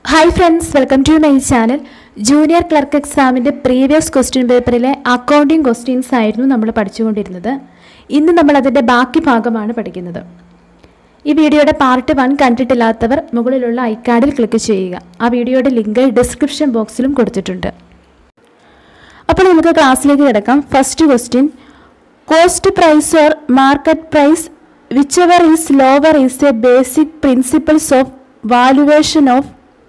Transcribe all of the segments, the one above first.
Hi friends welcome to my channel junior clerk എക്സാമിൻ്റെ previous question പേപ്പറിലെ accounting questions ആയിരുന്നു നമ്മൾ പഠിച്ചുകൊണ്ടിരുന്നത് ഇന്ന് നമ്മൾ അതിൻ്റെ ബാക്കി ഭാഗമാണ് പഠിക്കുന്നത് ഈ വീഡിയോയുടെ പാർട്ട് വൺ കണ്ടിട്ടില്ലാത്തവർ മുകളിലുള്ള ഐക്കാർഡിൽ ക്ലിക്ക് ചെയ്യുക ആ വീഡിയോയുടെ ലിങ്ക് ഡിസ്ക്രിപ്ഷൻ ബോക്സിലും കൊടുത്തിട്ടുണ്ട് അപ്പോൾ നമുക്ക് ക്ലാസ്സിലേക്ക് കിടക്കാം first question cost price or market price whichever is lower is a basic principles of valuation of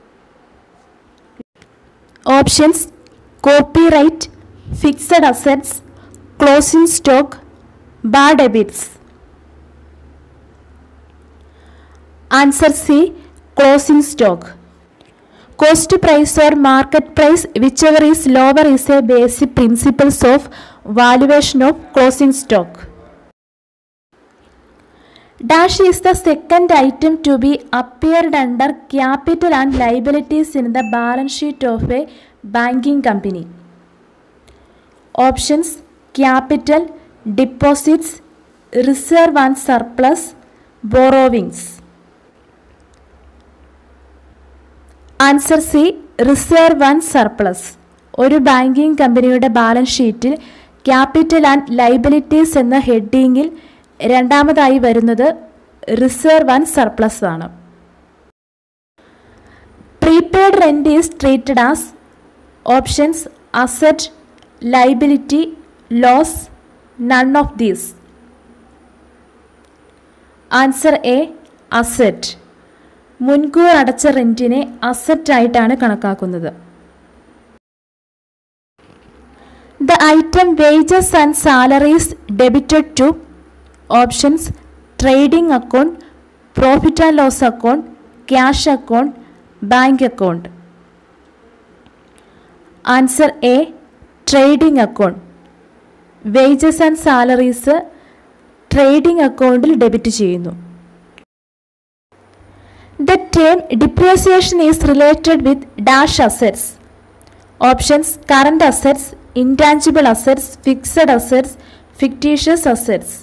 options copyright fixed assets closing stock bad debits answer C closing stock cost price or market price whichever is lower is a basic principles of valuation of closing stock dash is the second item to be appeared under capital and liabilities in the balance sheet of A banking company options capital deposits reserve and surplus borrowings answer C reserve and surplus ഒരു banking കമ്പനിയുടെ balance ഷീറ്റിൽ capital and liabilities എന്ന ഹെഡിങ്ങിൽ രണ്ടാമതായി വരുന്നത് reserve and surplus ആണ് prepaid rent is treated as options asset liability loss none of these answer A asset മുൻകൂർ അടച്ച റെന്റിനെ അസറ്റ് ആയിട്ടാണ് കണക്കാക്കുന്നത് the item wages and salaries debited to options trading account profit and loss account cash account bank account answer A trading account wages and salaries trading അക്കൗണ്ടിൽ debit ചെയ്യുന്നു the term depreciation is related with dash assets options current assets intangible assets fixed assets fictitious assets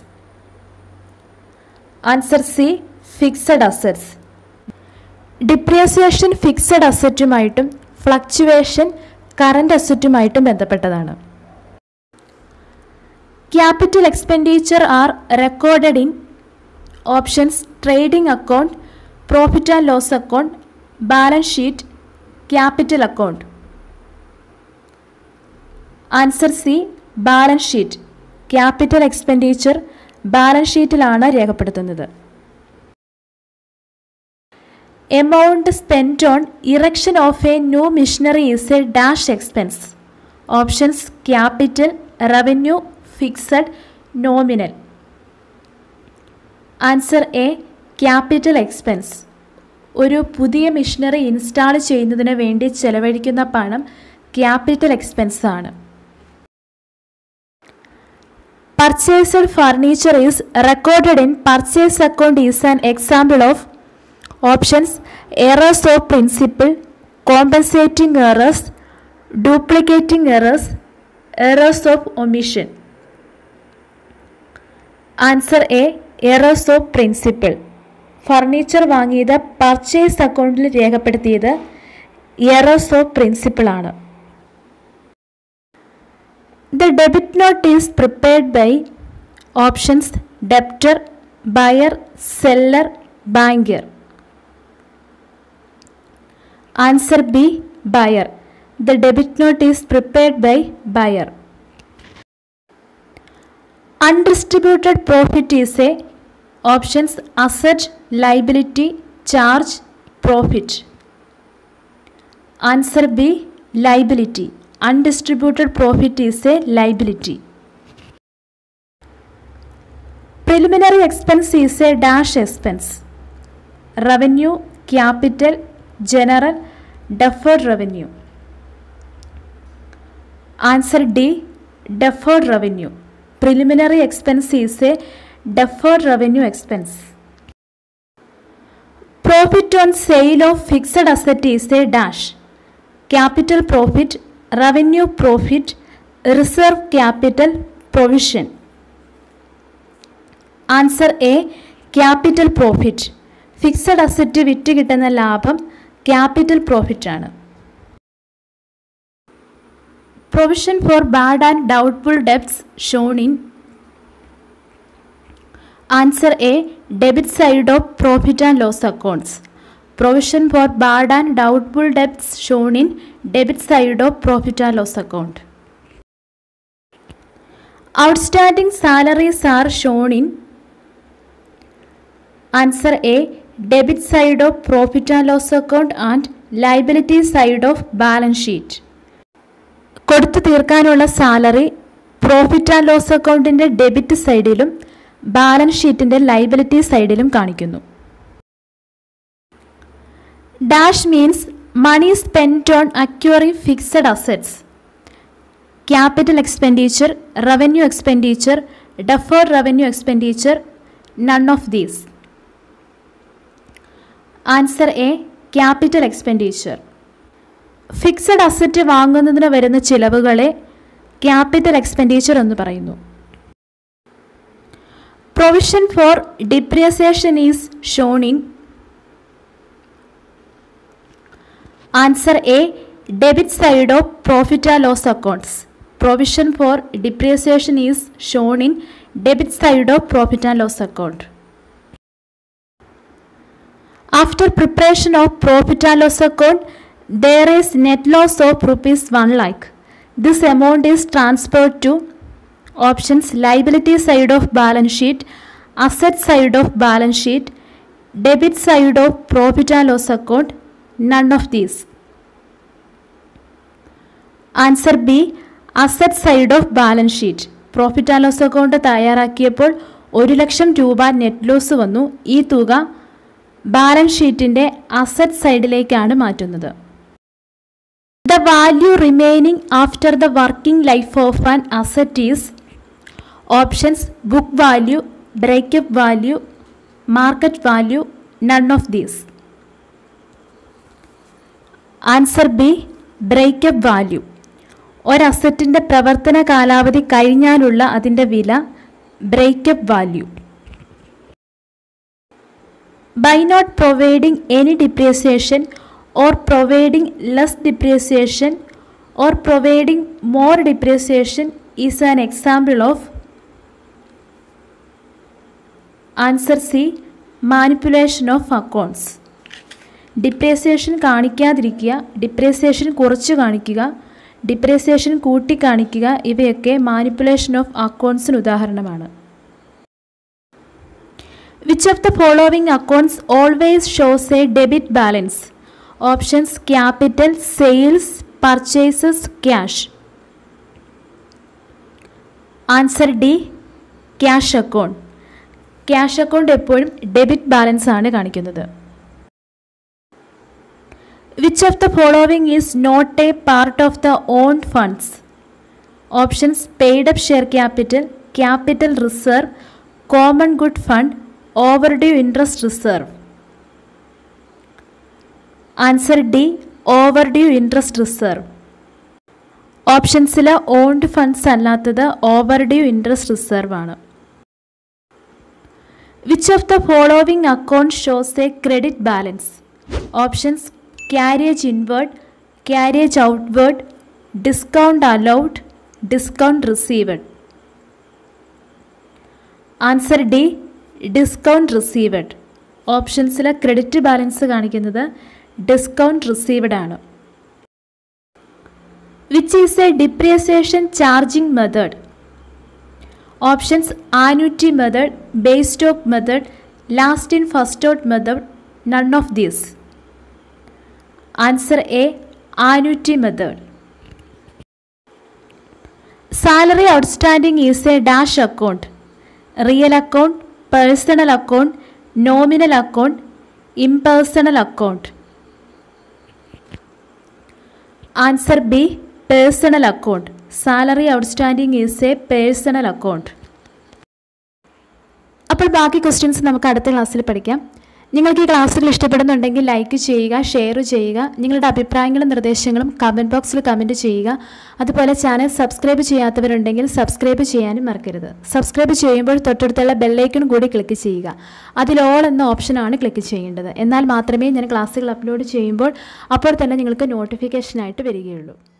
answer C fixed assets depreciation fixed അസറ്റുമായിട്ടും fluctuation current അസറ്റുമായിട്ടും ബന്ധപ്പെട്ടതാണ് capital expenditure are recorded in options trading account profit and loss account balance sheet capital account answer C balance sheet capital expenditure balance ഷീറ്റിലാണ് രേഖപ്പെടുത്തുന്നത് amount spend on erection of a new missionary is a dash expense options capital revenue fixed nominal answer A capital expense ഒരു പുതിയ machinery install ചെയ്യുന്നതിന് വേണ്ടി ചെലവഴിക്കുന്ന പണം capital expense ആണ് purchased furniture is recorded in purchase account is an example of options errors of principle compensating errors duplicating errors errors of omission answer A errors of principle furniture വാങ്ങിയത് purchase അക്കൗണ്ടിൽ രേഖപ്പെടുത്തിയത് errors of principle ആണ് the debit note is prepared by options debtor buyer seller banker answer B buyer the debit note is prepared by buyer undistributed profit is a options asset liability charge profit answer B liability undistributed profit is a liability preliminary expense is a dash expense revenue capital general deferred revenue answer D deferred revenue preliminary expense is a deferred revenue expense. Profit on sale of fixed asset is a dash. Capital profit, revenue profit, reserve capital provision. Answer A. Capital profit. Fixed asset വിറ്റ് കിട്ടുന്ന ലാഭം capital profit ആണ് provision for bad and doubtful debts shown in answer A debit side of profit and loss accounts provision for bad and doubtful debts shown in debit side of profit and loss account outstanding salaries are shown in answer A debit side of profit and loss account and liability side of balance sheet കൊടുത്തു തീർക്കാനുള്ള salary profit and loss അക്കൗണ്ടിൻ്റെ debit സൈഡിലും balance ഷീറ്റിൻ്റെ liability സൈഡിലും കാണിക്കുന്നു dash means money spend on acquiring fixed assets capital expenditure revenue expenditure defer revenue expenditure none of these answer A capital expenditure fixed asset വാങ്ങുന്നതിന് വരുന്ന ചിലവുകളെ capital expenditure എന്ന് പറയുന്നു provision for depreciation is shown in answer A debit side of profit and loss accounts provision for depreciation is shown in debit side of profit and loss account After preparation of profit and loss account, there is net loss of rupees 1 lakh. This amount is transferred to options liability side of balance sheet, asset side of balance sheet, debit side of profit and loss account, none of these. Answer B asset side of balance sheet profit and loss account തയ്യാറാക്കിയപ്പോൾ ഒരു ലക്ഷം രൂപ net loss വന്നു ഈ തുക balance ഷീറ്റിന്റെ asset സൈഡിലേക്കാണ് മാറ്റുന്നത് the value remaining after the working life of an asset is options book value breakup value market value none of these answer B breakup value ഒരസറ്റിൻ്റെ പ്രവർത്തന കാലാവധി കഴിഞ്ഞാലുള്ള അതിൻ്റെ വില breakup value by not providing any depreciation or providing less depreciation or providing more depreciation is an example of answer C manipulation of accounts depreciation കാണിക്കാതിരിക്കുക depreciation കുറച്ച് കാണിക്കുക ഡിപ്രേസിയേഷൻ കൂട്ടി കാണിക്കുക ഇവയൊക്കെ മാനിപ്പുലേഷൻ ഓഫ് അക്കൗണ്ട്സിന് ഉദാഹരണമാണ് which of the following accounts always shows a debit balance options capital sales purchases cash answer D cash account cash account എപ്പോഴും debit balance ആണ് കാണിക്കുന്നത് which of the following is not a part of the own funds options paid up share capital capital reserve common good fund overdue interest reserve answer D overdue interest reserve ഓപ്ഷൻസിൽ owned funds അല്ലാത്തത് overdue interest reserve ആണ് which of the following account shows a credit balance options carriage inward carriage outward discount allowed discount received answer D discount received ഓപ്ഷൻസിൽ credit balance കാണിക്കുന്നത് discount received ആണ് which is a depreciation charging method options annuity method base stock method last in first out method none of these answer A annuity method salary outstanding is a dash account real account personal account nominal account impersonal account answer B personal account salary outstanding is a personal account അപ്പോൾ ബാക്കി questions നമുക്ക് അടുത്ത ക്ലാസ്സിൽ പഠിക്കാം നിങ്ങൾക്ക് ഈ ക്ലാസ്സുകൾ ഇഷ്ടപ്പെടുന്നുണ്ടെങ്കിൽ ലൈക്ക് ചെയ്യുക ഷെയർ ചെയ്യുക നിങ്ങളുടെ അഭിപ്രായങ്ങളും നിർദ്ദേശങ്ങളും കമൻറ്റ് ബോക്സിൽ കമൻറ്റ് ചെയ്യുക അതുപോലെ ചാനൽ സബ്സ്ക്രൈബ് ചെയ്യാത്തവരുണ്ടെങ്കിൽ സബ്സ്ക്രൈബ് ചെയ്യാനും മറക്കരുത് സബ്സ്ക്രൈബ് ചെയ്യുമ്പോൾ തൊട്ടടുത്തുള്ള ബെല്ലൈക്കൺ കൂടി ക്ലിക്ക് ചെയ്യുക അതിൽ ഓൾ എന്ന ഓപ്ഷനാണ് ക്ലിക്ക് ചെയ്യേണ്ടത് എന്നാൽ മാത്രമേ ഞാൻ ക്ലാസ്സുകൾ അപ്ലോഡ് ചെയ്യുമ്പോൾ അപ്പോൾ തന്നെ നിങ്ങൾക്ക് നോട്ടിഫിക്കേഷനായിട്ട് വരികയുള്ളൂ